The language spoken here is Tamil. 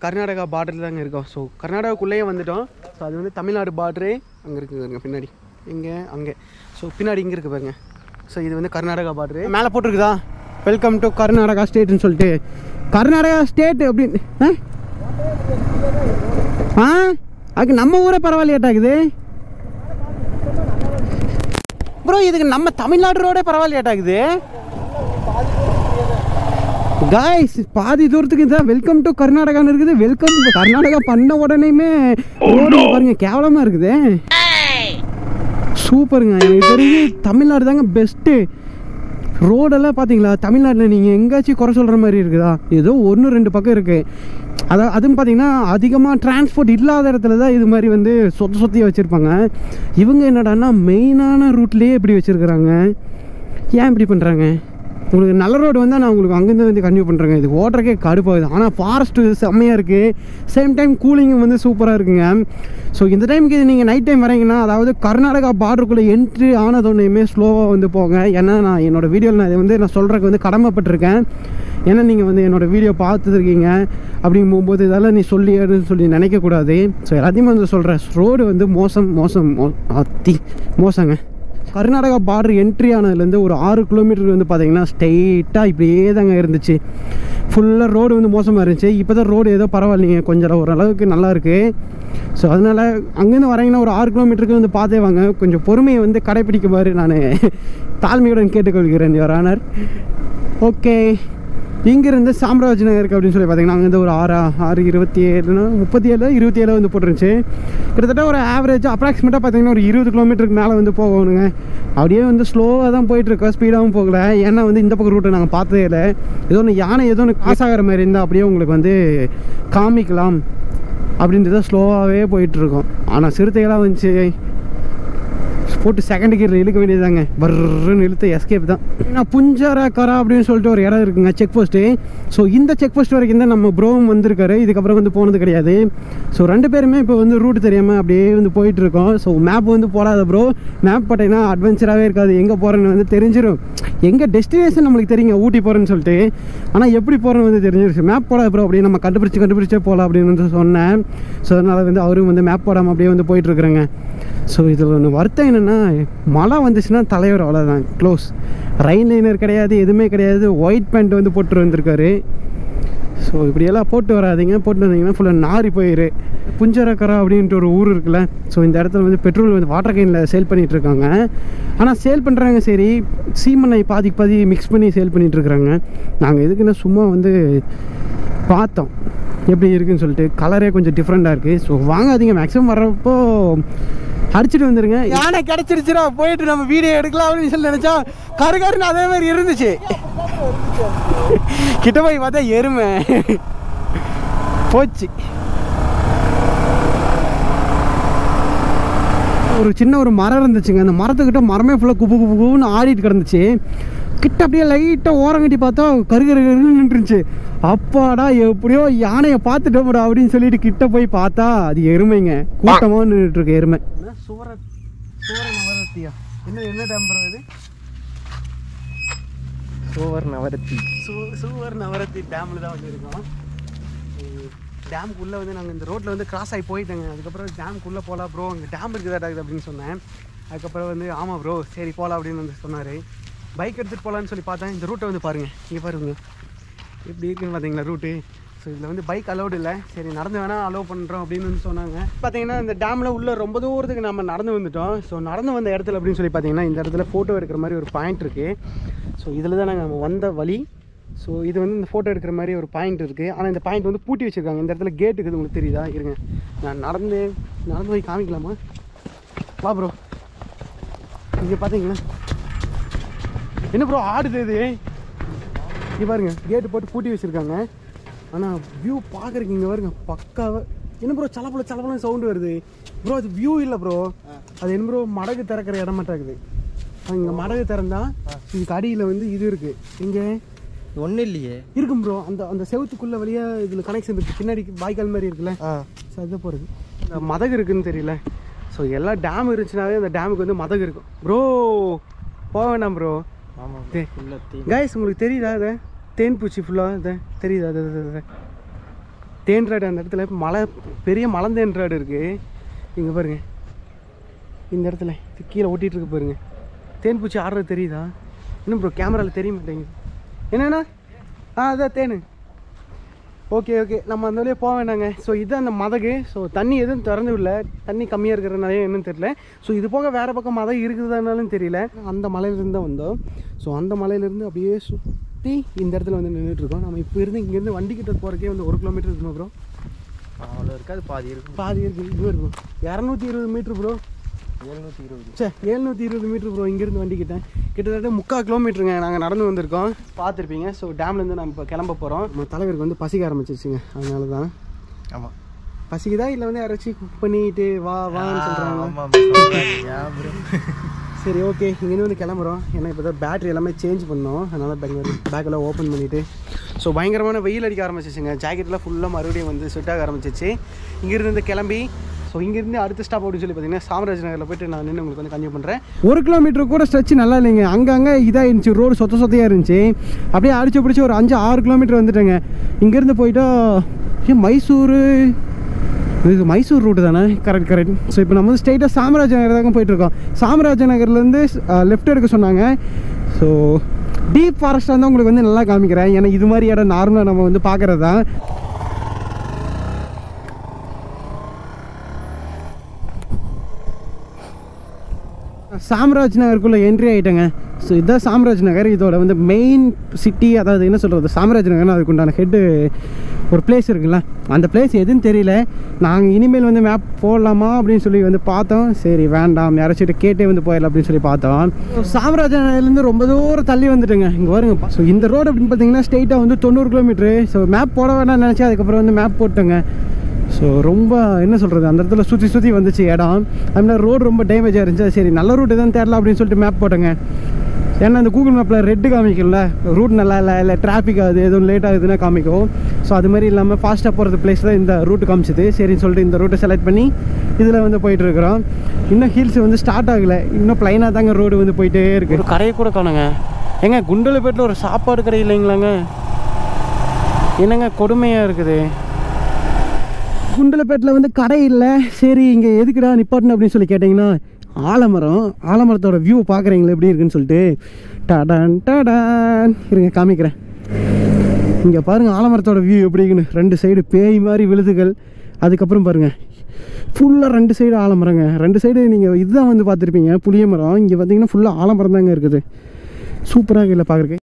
கர்நாடகா பார்டரில் தாங்க இருக்கோம் ஸோ கர்நாடகாக்குள்ளேயே வந்துட்டோம் ஸோ அது வந்து தமிழ்நாடு பார்டரு அங்கே இருக்குது பாருங்க பின்னாடி இங்கே அங்கே ஸோ பின்னாடி இங்கே இருக்குது பாருங்க ஸோ இது வந்து கர்நாடகா பார்டரு மேலே போட்டிருக்குதா வெல்கம் டு கர்நாடகா ஸ்டேட்னு சொல்லிட்டு கர்நாடகா ஸ்டேட் அப்படின்னு ஆ? ஆ அதுக்கு நம்ம ஊரே பரவாயில்லையாட்டாக்குது ப்ரோ இதுக்கு நம்ம தமிழ்நாடு ரோடே பரவாயில்லையாட்டாக்குது காய்ஸ் பாதி தூரத்துக்கு தான் வெல்கம் டு கர்நாடகான்னு இருக்குது வெல்கம் கர்நாடகா பண்ண உடனேயுமே ரோடு பாருங்க கேவலமாக இருக்குது சூப்பருங்க எனக்கு தெரிஞ்சு தமிழ்நாடு தாங்க பெஸ்ட்டு ரோடெல்லாம் பார்த்தீங்களா தமிழ்நாட்டில் நீங்கள் எங்கேயாச்சும் குறை சொல்கிற மாதிரி இருக்குதா ஏதோ ஒன்று ரெண்டு பக்கம் இருக்குது அதான் அதுவும் பார்த்தீங்கன்னா அதிகமாக டிரான்ஸ்போர்ட் இல்லாத இடத்துல தான் இது மாதிரி வந்து சொத்த சொத்தியாக வச்சுருப்பாங்க இவங்க என்னடான்னா மெயினான ரூட்லேயே இப்படி வச்சுருக்குறாங்க ஏன் இப்படி பண்ணுறாங்க உங்களுக்கு நல்ல ரோடு வந்தால் நான் உங்களுக்கு அங்கேருந்து வந்து கன்டினியூ பண்ணுறேங்க இது ஓட்டுறக்கே கடுப்பாகுது ஆனால் ஃபாரஸ்ட்டு செம்மையாக இருக்குது சேம் டைம் கூலிங்கும் வந்து சூப்பராக இருக்குங்க ஸோ இந்த டைமுக்கு இது நீங்கள் நைட் டைம் வரீங்கன்னா அதாவது கர்நாடகா பார்டருக்குள்ளே என்ட்ரி ஆனதொன்னையுமே ஸ்லோவாக வந்து போங்க ஏன்னா நான் என்னோடய வீடியோவில் நான் இதை வந்து நான் சொல்கிறதுக்கு வந்து கடமைப்பட்டிருக்கேன் ஏன்னா நீங்கள் வந்து என்னோடய வீடியோ பார்த்துருக்கீங்க அப்படிங்கும் போகும்போது இதெல்லாம் நீ சொல்லி அப்படின்னு சொல்லி நினைக்கக்கூடாது ஸோ எல்லாத்தையுமே வந்து சொல்கிறேன் ரோடு வந்து மோசம் மோசம் மோ அத்தி மோசங்க கர்நாடகா பார்டர் என்ட்ரி ஆனதுலேருந்து ஒரு ஆறு கிலோமீட்டர் வந்து பார்த்தீங்கன்னா ஸ்ட்ரெயிட்டாக இப்படியே தாங்க இருந்துச்சு ஃபுல்லாக ரோடு வந்து மோசமாக இருந்துச்சு இப்போ தான் ரோடு ஏதோ பரவாயில்லைங்க கொஞ்சம் ஓரளவுக்கு நல்லா இருக்குது ஸோ அதனால் அங்கேருந்து வரீங்கன்னா ஒரு ஆறு கிலோமீட்டருக்கு வந்து பார்த்தே வாங்க கொஞ்சம் பொறுமையை வந்து கடைப்பிடிக்குமாறு நான் தாழ்மையுடன் கேட்டுக்கொள்கிறேன் யுவர் ஆனர் ஓகே இங்கேருந்து சாம்ராஜ் நகருக்கு அப்படின்னு சொல்லி பார்த்தீங்கன்னா அங்கேருந்து ஒரு ஆறு ஆறு இருபத்தி ஏழுனா முப்பத்தி ஏழு இருபத்தி ஏழு வந்து போட்டுருந்துச்சு கிட்டத்தட்ட ஒரு ஆவரேஜ் அப்ராக்சிமேட்டாக பார்த்தீங்கன்னா ஒரு இருபது கிலோமீட்டருக்கு மேலே வந்து போகணுங்க அப்படியே வந்து ஸ்லோவாக தான் போயிட்டுருக்கோம் ஸ்பீடாகவும் போகல ஏன்னா வந்து இந்த பக்கம் ரூட்டை நாங்கள் பார்த்ததே இல்லை ஏதோ ஒன்று யானை ஏதோ ஒன்று காசு ஆகிற மாதிரி இருந்தால் அப்படியே உங்களுக்கு வந்து காமிக்கலாம் அப்படின்றத ஸ்லோவாகவே போயிட்டுருக்கோம் ஆனால் சிறுத்தைகளாக வந்துச்சு போட்டு செகண்ட் கியரில் இழுக்க வேண்டியதாங்க பர்ன்னு இழுத்து எஸ்கேப் தான் நான் புஞ்சாரா கரா அப்படின்னு சொல்லிட்டு ஒரு இடம் இருக்குங்க செக் போஸ்ட்டு ஸோ இந்த செக் போஸ்ட் வரைக்கும் தான் நம்ம ப்ரோவும் வந்திருக்காரு இதுக்கப்புறம் வந்து போனது கிடையாது ஸோ ரெண்டு பேருமே இப்போ வந்து ரூட் தெரியாமல் அப்படியே வந்து போயிட்டு இருக்கோம் ஸோ மேப் வந்து போடாத ப்ரோ மேப் போட்டீங்கன்னா அட்வென்ச்சராகவே இருக்காது எங்கே போகிறேன்னு வந்து தெரிஞ்சிடும் எங்கே டெஸ்டினேஷன் நம்மளுக்கு தெரியுங்க ஊட்டி போகிறேன்னு சொல்லிட்டு ஆனால் எப்படி போகிறேன்னு வந்து தெரிஞ்சிருச்சு மேப் போடாத ப்ரோ அப்படியே நம்ம கண்டுபிடிச்சி கண்டுபிடிச்சே போகலாம் அப்படின்னு வந்து சொன்னேன் ஸோ அதனால் வந்து அவரும் வந்து மேப் போடாமல் அப்படியே வந்து போயிட்டுருக்குறேங்க ஸோ இதில் ஒன்று வருத்தம் என்னென்னா மழை வந்துச்சுன்னா தலைவர் அவ்வளோதான் க்ளோஸ் ரெயின் லைனர் கிடையாது எதுவுமே கிடையாது ஒயிட் பேண்ட் வந்து போட்டு வந்திருக்காரு ஸோ இப்படியெல்லாம் போட்டு வராதீங்க போட்டு வந்தீங்கன்னா ஃபுல்லாக நாரி போயிரு புஞ்சரக்கரா அப்படின்ட்டு ஒரு ஊர் இருக்குல்ல ஸோ இந்த இடத்துல வந்து பெட்ரோல் வந்து வாட்டர் கேனில் சேல் பண்ணிகிட்டு இருக்காங்க ஆனால் சேல் பண்ணுறாங்க சரி சீமனை பாதிக்கு பாதி மிக்ஸ் பண்ணி சேல் பண்ணிகிட்டு இருக்கிறாங்க நாங்கள் எதுக்குன்னா சும்மா வந்து பார்த்தோம் எப்படி இருக்குன்னு சொல்லிட்டு கலரே கொஞ்சம் டிஃப்ரெண்ட்டாக இருக்குது ஸோ வாங்காதீங்க மேக்ஸிமம் வர்றப்போ அடிச்சுட்டு வந்துருங்க யானை கிடச்சிருச்சுடா போயிட்டு நம்ம வீடியோ எடுக்கலாம் அப்படின்னு சொல்லி நினச்சா கரு கருன்னு அதே மாதிரி இருந்துச்சு கிட்ட போய் பார்த்தா எருமை போச்சு ஒரு சின்ன ஒரு மரம் இருந்துச்சுங்க அந்த மரத்துக்கிட்ட மரமே ஃபுல்லாக குப்பு குப்பு குப்புன்னு ஆடிட்டு கிடந்துச்சு கிட்ட அப்படியே லைட்டாக ஓரம் கட்டி பார்த்தா கரு கரு கருன்னு நின்றுச்சு அப்பாடா எப்படியோ யானையை பார்த்துட்டோம்டா அப்படின்னு சொல்லிட்டு கிட்ட போய் பார்த்தா அது எருமைங்க கூட்டமாக நின்றுட்டு இருக்கு எருமை சுவர சுவர நவரத்தியா என்ன என்ன டெம்பரம் இது சோவர் நவரத்தி சூ சூவர் நவரத்தி டேமில் தான் வந்து இருக்கோம் டேமுக்குள்ளே வந்து நாங்கள் இந்த ரோட்டில் வந்து கிராஸ் ஆகி போயிட்டேங்க அதுக்கப்புறம் டேமுக்குள்ளே போகலாம் ப்ரோ அங்கே டேம் இருக்குதா அப்படின்னு சொன்னேன் அதுக்கப்புறம் வந்து ஆமாம் ப்ரோ சரி போகலாம் அப்படின்னு வந்து சொன்னார் பைக் எடுத்துகிட்டு போகலான்னு சொல்லி பார்த்தேன் இந்த ரூட்டை வந்து பாருங்கள் இங்கே பாருங்க எப்படி இருக்குன்னு பார்த்தீங்களா ரூட்டு ஸோ இதில் வந்து பைக் அலௌடு இல்லை சரி நடந்து வேணால் அலோவ் பண்ணுறோம் அப்படின்னு வந்து சொன்னாங்க பார்த்தீங்கன்னா இந்த டேமில் உள்ள ரொம்ப தூரத்துக்கு நம்ம நடந்து வந்துட்டோம் ஸோ நடந்து வந்த இடத்துல அப்படின்னு சொல்லி பார்த்தீங்கன்னா இந்த இடத்துல ஃபோட்டோ எடுக்கிற மாதிரி ஒரு பாயிண்ட் இருக்குது ஸோ இதில் தான் நாங்கள் நம்ம வந்த வழி ஸோ இது வந்து இந்த ஃபோட்டோ எடுக்கிற மாதிரி ஒரு பாயிண்ட் இருக்குது ஆனால் இந்த பாயிண்ட் வந்து பூட்டி வச்சுருக்காங்க இந்த இடத்துல கேட் இருக்குது உங்களுக்கு தெரியுதா இருங்க நான் நடந்து நடந்து போய் காமிக்கலாமா வா ப்ரோ இங்கே பார்த்தீங்களா என்ன ப்ரோ ஆடுது இது இங்கே பாருங்க கேட்டு போட்டு பூட்டி வச்சுருக்காங்க ஆனால் வியூ பார்க்குறதுக்கு இங்கே பாருங்க பக்காவ என்ன ப்ரோ சலப்பல சலப்பலம் சவுண்டு வருது ப்ரோ அது வியூ இல்லை ப்ரோ அது என்ன ப்ரோ மடகு திறக்கிற இடம் மாட்டாக்குது இங்கே மடகு திறந்தா இதுக்கு அடியில் வந்து இது இருக்குது இங்கே ஒன்றும் இல்லையே இருக்கும் ப்ரோ அந்த அந்த செவுத்துக்குள்ள வழியா இதில் கனெக்ஷன் இருக்கு பின்னாடி வாய்க்கால் மாதிரி இருக்குல்ல ஆ ஸோ அதுதான் போகிறது இந்த மதகு இருக்குன்னு தெரியல ஸோ எல்லா டேம் இருந்துச்சுனாவே அந்த டேமுக்கு வந்து மதகு இருக்கும் ப்ரோ போக வேண்டாம் ப்ரோ ஆமாம் டே. ஃபுல்லாக தீ கைஸ் உங்களுக்கு தெரியுதா அது தேன் பூச்சி ஃபுல்லாக இது தெரியுதா அது அது, அது, அது. தேன்றாடு அந்த இடத்துல மலை பெரிய மலந்தேன்றாடு இருக்குது இங்கே பாருங்க இந்த இடத்துல இது கீழே ஒட்டிகிட்டு இருக்கு பாருங்க தேன் பூச்சி ஆடுறது தெரியுதா இன்னும் ப்ரோ கேமராவில் தெரிய மாட்டேங்குது என்னண்ணா ஆ அதான் தேனு ஓகே ஓகே நம்ம அந்த வழியாக போக வேண்டாங்க ஸோ இது அந்த மதகு ஸோ தண்ணி எதுவும் திறந்து விடல தண்ணி கம்மியாக இருக்கிறனால என்னன்னு தெரியல ஸோ இது போக வேறு பக்கம் மதகு இருக்குதானாலும் தெரியல அந்த மலையிலேருந்து தான் வந்தோம் ஸோ அந்த மலையிலேருந்து அப்படியே சுற்றி இந்த இடத்துல வந்து நின்றுட்டு இருக்கோம் நம்ம இப்போ இருந்து இங்கேருந்து வண்டி கிட்ட போகிறக்கே வந்து ஒரு கிலோமீட்டர் இருக்குமா ப்ரோ அவ்வளோ இருக்காது பாதி இருக்கும் பாதி இருக்குது இது இருக்கும் இரநூத்தி இருபது மீட்ரு ப்ரோ எழுநூற்றி இருபது சே எழுநூற்றி இருபது மீட்ரு ப்ரோ இங்கேருந்து வண்டிக்கிட்டேன் கிட்டத்தட்ட முக்கால் கிலோமீட்டருங்க நாங்கள் நடந்து வந்திருக்கோம் பார்த்துருப்பீங்க ஸோ டேம்லேருந்து நம்ம இப்போ கிளம்ப போகிறோம் நம்ம தலைவருக்கு வந்து பசிக்க ஆரம்பிச்சிருச்சுங்க அதனால தான் ஆமாம் பசிக்குதா இல்லை வந்து யாராச்சும் குக் பண்ணிட்டு வா வான்னு சொல்கிறாங்க ஆமாம் ப்ரோ சரி ஓகே இங்கேருந்து வந்து கிளம்புறோம் ஏன்னா இப்போ தான் பேட்டரி எல்லாமே சேஞ்ச் பண்ணோம் அதனால் பேக் பேக்கெல்லாம் ஓப்பன் பண்ணிவிட்டு ஸோ பயங்கரமான வெயில் அடிக்க ஆரம்பிச்சிச்சுங்க ஜாக்கெட்லாம் ஃபுல்லாக மறுபடியும் வந்து ஸ்வெட் ஆக ஆரம்பிச்சிச்சு இங்கேருந்து கிளம்பி ஸோ இங்கேருந்து அடுத்த ஸ்டாப் அப்படின்னு சொல்லி பார்த்தீங்கன்னா சாம்ராஜ் நகரில் போயிட்டு நான் நின்று உங்களுக்கு வந்து கன்யூ பண்ணுறேன் ஒரு கிலோமீட்டர் கூட ஸ்ட்ரெச் நல்லா இல்லைங்க அங்கங்கே இதாக இருந்துச்சு ரோடு சொத்த சொத்தையாக இருந்துச்சு அப்படியே அடிச்சு பிடிச்சி ஒரு அஞ்சு ஆறு கிலோமீட்டர் வந்துட்டேங்க இங்கேருந்து போயிட்டா ஏன் மைசூர் இது மைசூர் ரூட்டு தானே கரெக்ட் கரெக்ட் ஸோ இப்போ நம்ம வந்து ஸ்ட்ரெயிட்டாக சாமராஜ நகர் தாங்க போயிட்டுருக்கோம் சாமராஜ நகர்லேருந்து லெஃப்ட் எடுக்க சொன்னாங்க ஸோ டீப் ஃபாரஸ்ட்டாக இருந்தால் உங்களுக்கு வந்து நல்லா காமிக்கிறேன் ஏன்னா இது மாதிரி இடம் நார்மலாக நம்ம வந்து பார்க்குறது தான் சாம்ராஜ் நகருக்குள்ளே என்ட்ரி ஆகிட்டேங்க ஸோ இதுதான் சாம்ராஜ் நகர் இதோட வந்து மெயின் சிட்டி அதாவது என்ன சொல்கிறது சாம்ராஜ் நகர்னு அதுக்கு உண்டான ஹெட்டு ஒரு பிளேஸ் இருக்குல்ல அந்த பிளேஸ் எதுன்னு தெரியல நாங்கள் இனிமேல் வந்து மேப் போடலாமா அப்படின்னு சொல்லி வந்து பார்த்தோம் சரி வேண்டாம் யாராச்சும் கேட்டே வந்து போயிடலாம் அப்படின்னு சொல்லி பார்த்தோம் So, சாம்ராஜ் நகர்லேருந்து ரொம்ப தூரம் தள்ளி வந்துட்டுங்க இங்கே வருங்க ஸோ இந்த ரோடு அப்படின்னு பார்த்தீங்கன்னா ஸ்ட்ரெயிட்டாக வந்து தொண்ணூறு கிலோமீட்ரு ஸோ மேப் போட வேண்டாம்னு நினச்சி அதுக்கப்புறம் வந்து மேப் போட்டுங்க ஸோ ரொம்ப என்ன சொல்கிறது அந்த இடத்துல சுற்றி சுற்றி வந்துச்சு இடம் அதுமாதிரி ரோடு ரொம்ப டேமேஜாக இருந்துச்சு சரி நல்ல ரூட் எதுவும் தெரில அப்படின்னு சொல்லிட்டு மேப் போட்டேங்க ஏன்னா அந்த கூகுள் மேப்பில் ரெட்டு காமிக்கல ரூட் நல்லா இல்லை இல்லை டிராஃபிக் ஆகுது எதுவும் லேட் ஆகுதுன்னா காமிக்கும் ஸோ அது மாதிரி இல்லாமல் ஃபாஸ்ட்டாக போகிறது பிளேஸ் தான் இந்த ரூட் காமிச்சது சரின்னு சொல்லிட்டு இந்த ரூட்டை செலக்ட் பண்ணி இதில் வந்து போயிட்டு இருக்கிறோம் இன்னும் ஹில்ஸ் வந்து ஸ்டார்ட் ஆகலை இன்னும் ப்ளைனாக தாங்க ரோடு வந்து போயிட்டே இருக்கு ஒரு கரையை கூட காணுங்க ஏங்க குண்டலப்பேட்டில் ஒரு சாப்பாடு கடை இல்லைங்களாங்க என்னங்க கொடுமையாக இருக்குது குண்டலப்பேட்டில் வந்து கடை இல்லை சரி இங்கே எதுக்குடா நிப்பாட்டணும் அப்படின்னு சொல்லி கேட்டிங்கன்னா ஆலமரம் ஆலமரத்தோட வியூ பார்க்குறீங்களா எப்படி இருக்குன்னு சொல்லிட்டு டடான் டடான் இருங்க காமிக்கிறேன் இங்கே பாருங்கள் ஆலமரத்தோட வியூ எப்படி இருக்குன்னு ரெண்டு சைடு பேய் மாதிரி விழுதுகள் அதுக்கப்புறம் பாருங்கள் ஃபுல்லாக ரெண்டு சைடு ஆலமரங்க ரெண்டு சைடு நீங்கள் இதுதான் வந்து பார்த்துருப்பீங்க புளிய மரம் இங்கே பார்த்தீங்கன்னா ஃபுல்லாக ஆலமரம் தாங்க இருக்குது சூப்பராக இல்லை பார்க்குறக்கு